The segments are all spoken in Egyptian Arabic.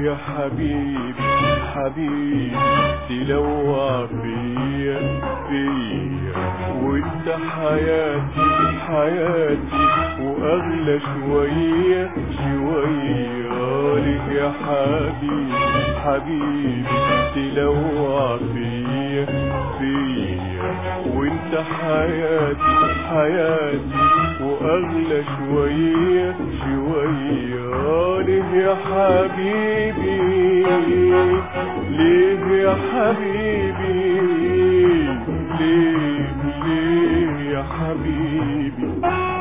يا حبيبي حبيبي تلوع فيا فيا وانت حياتي حياتي واغلى شوية شوية ليه يا حبيبي حبيبي تلوع فيا فيا وانت حياتي حياتي واغلى شوية شوية ليه يا حبيبي ليه يا حبيبي ليه ليه يا حبيبي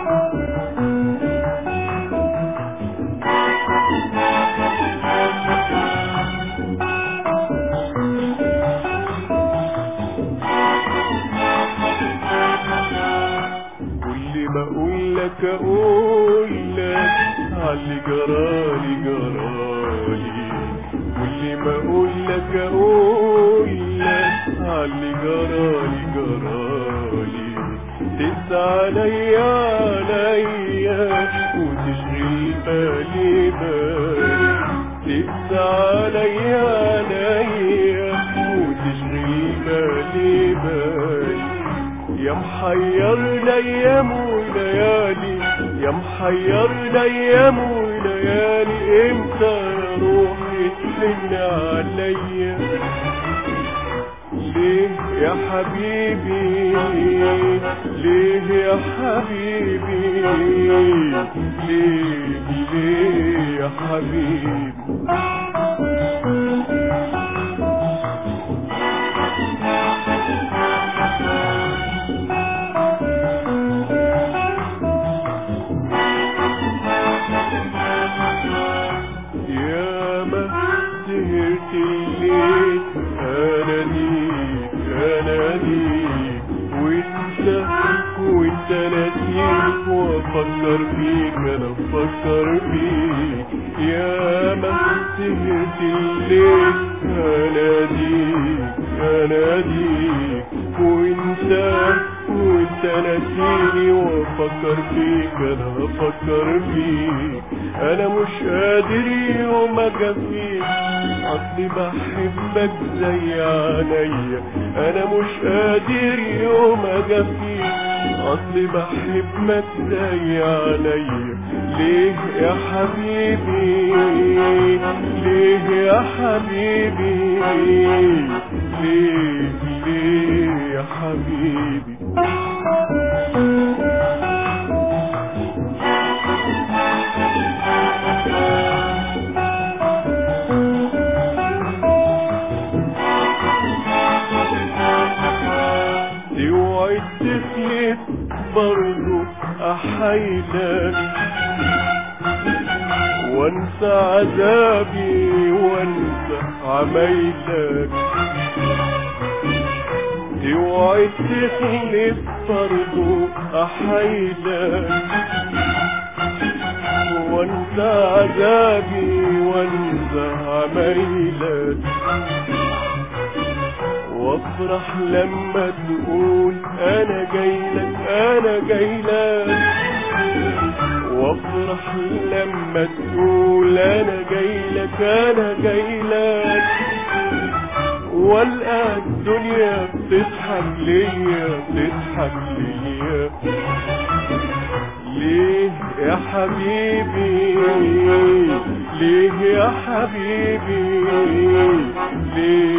كل ما اقول لك اقول لك علي جرالي جرالي كل ما اقول لك اقول لك علي جرالي جرالي تنسى عليا عليا وتشغل بالي بالي تنسى عليا عليا وتشغل بالي بالي يا محير الايام وليالي يا محير الايام وليالي امتى يا روحي تحن عليا ليه يا حبيبي ليه يا حبيبي ليه ليه يا حبيبي يا ما سهرت الليل انا ليك انا ليك وانت وانت نسيك وافكر فيك انا افكر فيك يا ما سهرت الليل انا ليك انا ليك وانت وانت نسيني وافكر فيك انا افكر فيك انا مش قادر يوم اجفيك اصلي بحبك زي عينيا انا مش قادر يوم اجفيك اصلي بحبك زي عينيا ليه يا حبيبي ليه يا حبيبي ليه ليه يا حبيبي اوعي تفلت برضو احيلك وانسى عذابي وانسى عمايلك اوعي تخلف برضو احيلك وانسى عذابي وانسى عمايلك وافرح لما تقول انا جايلك انا جايلك وافرح لما تقول انا جايلك انا جايلك والقى الدنيا بتضحك ليا بتضحك ليا ليه يا حبيبي ليه يا حبيبي ليه